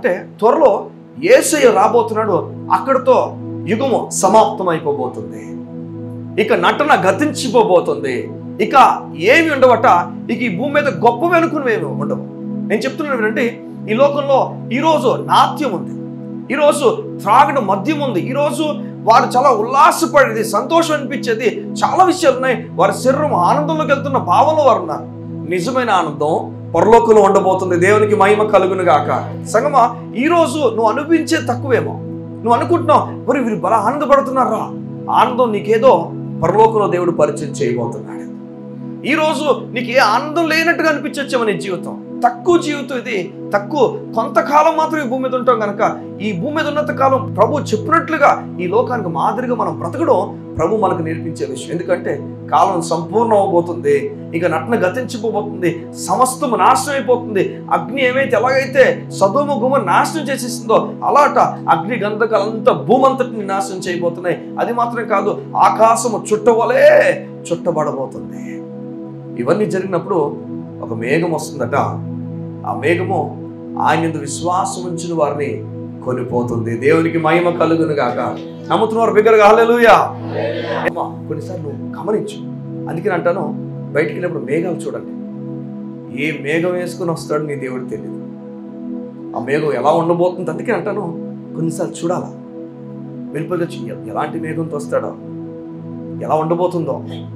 అంటే త్వరలో యేసయ్య రాబోతున్నాడు అక్కడితో యుగము సమాప్తం అయిపోబోతుంది ఇక నటన గతించిపోబోతుంది ఇక ఏమి ఉండవట ఇక ఈ భూమి మీద గొప్ప వెనుకునేవి ఉండవు నేను చెప్తున్నాను ఏంటంటే ఈ లోకంలో ఈరోజు నాట్యం ఉంది ఈరోజు త్రాగడం మద్యం ఉంది ఈరోజు వారు చాలా ఉల్లాసపడేది సంతోషం అనిపించేది చాలా విషయాలు ఉన్నాయి వారి శరీరం ఆనందంలోకి వెళ్తున్న భావంలో వారు ఉన్నారు నిజమైన ఆనందం పరలోకంలో ఉండబోతుంది దేవునికి మహిమ కలుగును గాక సంగమా ఈరోజు నువ్వు అనుభవించే తక్కువేమో నువ్వు అనుకుంటున్నావు మరి వీరు బల ఆనందపడుతున్నారా ఆనందం నీకేదో పరలోకంలో దేవుడు పరిచయం చేయబోతున్నాడు ఈరోజు నీకు ఏ ఆనందం లేనట్టుగా అనిపించచ్చేమో నీ జీవితం తక్కువ జీవితం ఇది తక్కువ కొంతకాలం మాత్రం ఈ భూమి మీద ఉంటాం కనుక ఈ భూమి మీద ఉన్నంత కాలం ప్రభు చెప్పినట్లుగా ఈ లోకానికి మాదిరిగా మనం బ్రతకడం ప్రభు మనకు నేర్పించే విషయం ఎందుకంటే కాలం సంపూర్ణం అవబోతుంది ఇక నటన గతించిపోబోతుంది సమస్తము నాశనం అయిపోతుంది అగ్ని ఏమైతే ఎలాగైతే సదోమ గుమ నాశనం చేసేసిందో అలాట అగ్ని గంధకాలంతా భూమంతటిని నాశనం చేయబోతున్నాయి అది మాత్రమే కాదు ఆకాశము చుట్టవలే చుట్టబడబోతుంది ఇవన్నీ జరిగినప్పుడు ఒక మేఘం వస్తుందట ఆ మేఘము ఆయన యందు విశ్వాసం ఉంచిన వారిని కొనిపోతుంది దేవునికి మహిమ కలుగును గాక నమ్ముతున్నారు బిగ్గరగా హల్లెలూయా అమ్మా, కొన్నిసార్లు నువ్వు గమనించు అందుకని అంటాను బయటికి వెళ్ళినప్పుడు మేఘాలు చూడండి ఏ మేఘం వేసుకుని వస్తాడు నీ దేవుడు తెలియదు ఆ మేఘం ఎలా ఉండబోతుంది అందుకే అంటాను కొన్నిసార్లు చూడాలా వెళ్ళిపోయి ఎలాంటి మేఘంతో వస్తాడో ఎలా ఉండబోతుందో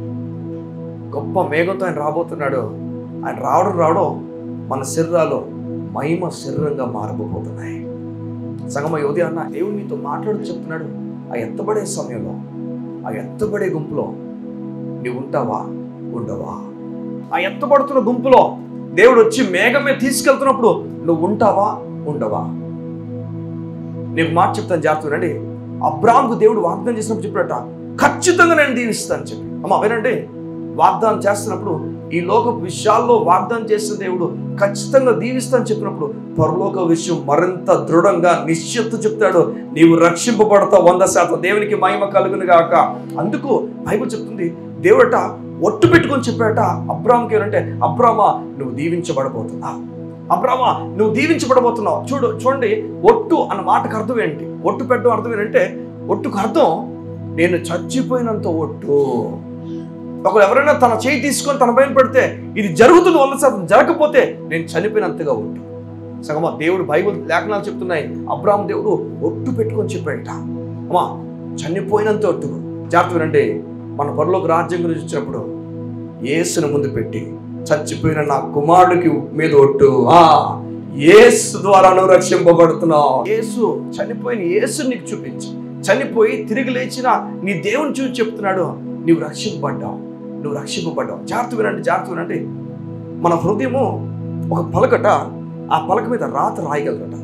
గొప్ప మేఘంతో ఆయన రాబోతున్నాడు ఆయన రావడం రావడం మన శరీరాలు మహిమ శరీరంగా మారబోతున్నాయి సగమ యోధి అన్న దేవుడు నీతో మాట్లాడుతూ చెప్తున్నాడు ఆ ఎత్తబడే సమయంలో ఆ ఎత్తబడే గుంపులో నీవు ఉంటావా ఉండవా ఆ ఎత్తబడుతున్న గుంపులో దేవుడు వచ్చి మేఘమే తీసుకెళ్తున్నప్పుడు నువ్వు ఉంటావా ఉండవా నీకు మాట చెప్తాను జాగ్రత్తనండి అబ్రామ్కు దేవుడు వాగ్దానం చేసినప్పుడు చెప్పాడట ఖచ్చితంగా నేను దీవిస్తాను చెప్పి అమ్మ వినండి వాగ్దానం చేస్తున్నప్పుడు ఈ లోక విషయాల్లో వాగ్దానం చేసిన దేవుడు ఖచ్చితంగా దీవిస్తాను చెప్పినప్పుడు పరలోక విషయం మరింత దృఢంగా నిశ్చిత చెప్తాడు నీవు రక్షింపబడతావు వంద శాతం దేవునికి మహిమ కలుగును గాక అందుకు బైబిల్ చెప్తుంది దేవుడట ఒట్టు పెట్టుకొని చెప్పాడట అబ్రామ్కి ఏంటంటే అబ్రామా నువ్వు దీవించబడబోతున్నావు అబ్రామా నువ్వు దీవించబడబోతున్నావు చూడు చూడండి ఒట్టు అన్న మాటకు అర్థం ఏంటి ఒట్టు పెట్టడం అర్థం ఏంటంటే ఒట్టుకు అర్థం నేను చచ్చిపోయినంత ఒట్టు ఒకరు ఎవరైనా తన చేయి తీసుకొని తన పైన పెడితే ఇది జరుగుతుంది వంద శాతం జరగకపోతే నేను చనిపోయినంతగా ఒట్టు సగమా దేవుడు బైబుల్ లేఖనాలు చెప్తున్నాయి అబ్రాహం దేవుడు ఒట్టు పెట్టుకొని చెప్పాడట అమ్మా చనిపోయినంత ఒట్టు జాగ్రత్త వినండి మన పరలోక రాజ్యం గురించి వచ్చినప్పుడు యేసును ముందు పెట్టి చచ్చిపోయిన నా కుమారుడికి మీద ఒట్టు ఆ యేసు ద్వారా నువ్వు రక్షింపబడుతున్నావు యేసు చనిపోయిన యేసు నీకు చూపించి చనిపోయి తిరిగి లేచిన నీ దేవుని చూసి చెప్తున్నాడు నీవు రక్షింపబడ్డావు నువ్వు రక్షింపబడ్డావు జాగ్రత్త వినండి జాగ్రత్త వినండి మన హృదయము ఒక పలకట ఆ పలక మీద రాత రాయగలరట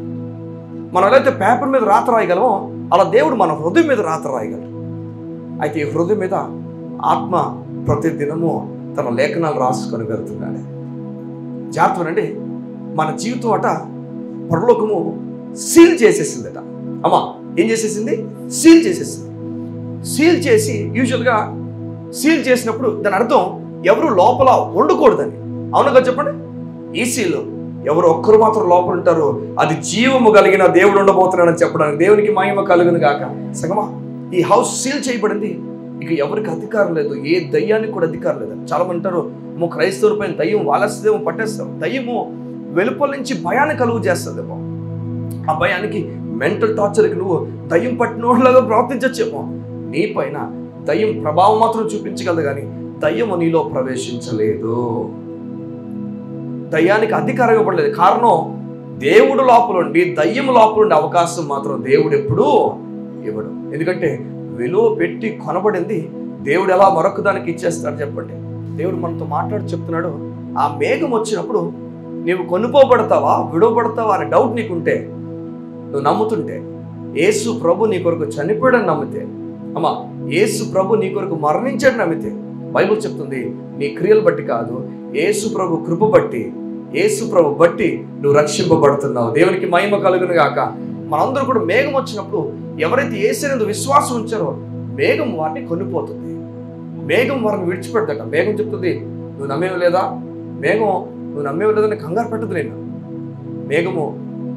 మనం ఎలా అయితే పేపర్ మీద రాత రాయగలమో అలా దేవుడు మన హృదయం మీద రాత రాయగలరు అయితే ఈ హృదయం మీద ఆత్మ ప్రతి దినము తన లేఖనాలు రాసుకొని వెళ్తున్నాడు జాగ్రత్త వినండి మన జీవితం అట పరలోకము సీల్ చేసేసిందట అమ్మా ఏం చేసేసింది సీల్ చేసేసింది సీల్ చేసి యూజువల్గా సీల్ చేసినప్పుడు దాని అర్థం ఎవరు లోపల ఉండకూడదని అవును కదా చెప్పండి ఈ సీల్ ఎవరు ఒక్కరు మాత్రం లోపల ఉంటారు అది జీవము కలిగిన దేవుడు ఉండబోతున్నాడని చెప్పడానికి దేవునికి మహిమ కలుగును గాక సగమా ఈ హౌస్ సీల్ చేయబడింది ఇక ఎవరికి అధికారం లేదు ఏ దయ్యానికి కూడా అధికారం లేదు చాలా మంది అంటారు మో క్రైస్తవుల పైన దయ్యం వాలస్తేమో పట్టేస్తాం దయ్యము వెలుపల నుంచి భయాన్ని కలుగు చేస్తుందేమో ఆ భయానికి మెంటల్ టార్చర్కి నువ్వు దయ్యం పట్టినోళ్ళగా ప్రవర్తించచ్చేమో నీ పైన దయ్యం ప్రభావం మాత్రం చూపించగలదు కానీ దయ్యము నీలో ప్రవేశించలేదు దయ్యానికి అధికారం ఇవ్వబడలేదు కారణం దేవుడు లోపల ఉండి దయ్యం లోపల ఉండే అవకాశం మాత్రం దేవుడు ఎప్పుడూ ఇవ్వడు ఎందుకంటే విలువ పెట్టి కొనబడింది దేవుడు ఎలా మరొక దానికి ఇచ్చేస్తాడు చెప్పండి దేవుడు మనతో మాట్లాడి చెప్తున్నాడు ఆ మేఘం వచ్చినప్పుడు నీవు కొనుక్కోబడతావా విడవబడతావా అనే డౌట్ నీకుంటే నువ్వు నమ్ముతుంటే యేసు ప్రభు నీ కొరకు చనిపోయాడని నమ్మితే అమ్మా యేసు ప్రభు నీ కొరకు మరణించాడు నమ్మితే బైబిల్ చెప్తుంది నీ క్రియలు బట్టి కాదు యేసు ప్రభు కృప బట్టి యేసు ప్రభు బట్టి నువ్వు రక్షింపబడుతున్నావు దేవునికి మహిమ కలుగును గాక మనందరూ కూడా మేఘం వచ్చినప్పుడు ఎవరైతే ఏసినందు విశ్వాసం ఉంచారో మేఘం వారిని కొనిపోతుంది మేఘం వారిని విడిచిపెడతాట మేఘం చెప్తుంది నువ్వు నమ్మేవి లేదా మేఘం నువ్వు నమ్మేవి లేదని కంగారు పెట్టదు నేను మేఘము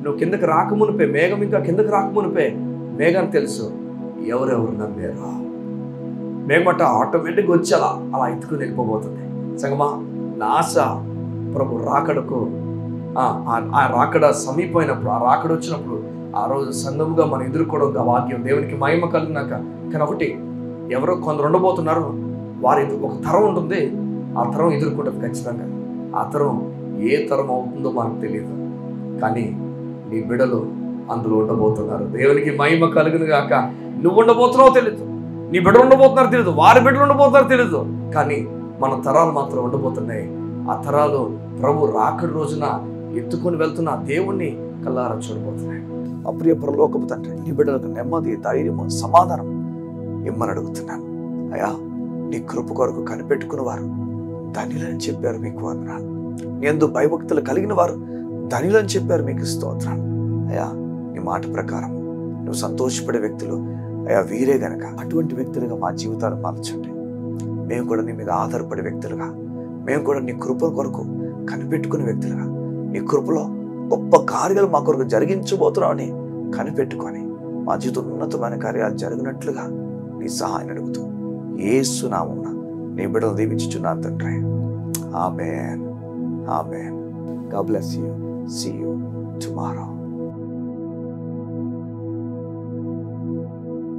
నువ్వు కిందకి రాకమునిపే మేఘం ఇంకా కిందకి రాకమునిపే మేఘాన్ని తెలుసు ఎవరెవరు నమ్మారు మేఘమట ఆటోమేటిక్గా వచ్చి అలా అలా ఎత్తుకుని వెళ్ళిపోబోతుంది సంగమా నా ఆశ ప్రభు రాకడకు ఆ, ఆ- ఆ రాకడ సమీపమైనప్పుడు ఆ రాకడ వచ్చినప్పుడు ఆ రోజు సంఘముగా మనం ఎదుర్కోవడం ఒక భాగ్యం దేవునికి మహిమ కలిగినాక కానీ ఒకటి ఎవరో కొందరు ఉండబోతున్నారు వారి ఎదురు ఒక తరం ఉంటుంది ఆ తరం ఎదుర్కొంటుంది ఖచ్చితంగా ఆ తరం ఏ తరం అవుతుందో మనకు తెలియదు కానీ నీ బిడలు అందులో ఉండబోతున్నారు దేవునికి మహిమ కలుగును గాక నువ్వు ఉండబోతున్నావు తెలియదు నీ బిడ్డలు ఉండబోతున్నారు తెలియదు వారి బిడ్డలు ఉండబోతున్నారు తెలియదు కానీ మన తరాలు మాత్రం ఉండబోతున్నాయి ఆ తరాలు ప్రభు రాకడి రోజున ఎత్తుకొని వెళ్తున్న ఆ దేవుణ్ణి కల్లారా చూడబోతున్నాయి అప్రియ పరలోకపు తండ్రి నీ బిడ్డలకు నెమ్మది ధైర్యము సమాధానం ఇమ్మని అడుగుతున్నాను అయ్యా నీ కృప కొరకు కనిపెట్టుకున్న వారు ధనిలని చెప్పారు మీకు వందనాలు ఎందు భయభక్తులు కలిగిన వారు ధనిలని చెప్పారు మీకు స్తోత్రాలు అయ్యా నీ మాట ప్రకారం నువ్వు సంతోషపడే వ్యక్తులు అయ్యా వీరే గనక అటువంటి వ్యక్తులుగా మా జీవితాలు మార్చండి మేము కూడా నీ మీద ఆధారపడే వ్యక్తులుగా మేము కూడా నీ కృప కొరకు కనిపెట్టుకునే వ్యక్తులుగా నీ కృపలో గొప్ప కార్యాలు మా కొరకు జరిగించబోతున్నామని కనిపెట్టుకొని మా జీవితం ఉన్నతమైన కార్యాలు జరిగినట్లుగా నీ సహాయం అడుగుతూ ఏసు నామమున నీ బిడ్డలు దీవించుచున్నాను తండ్రి amen amen God bless you. See you tomorrow.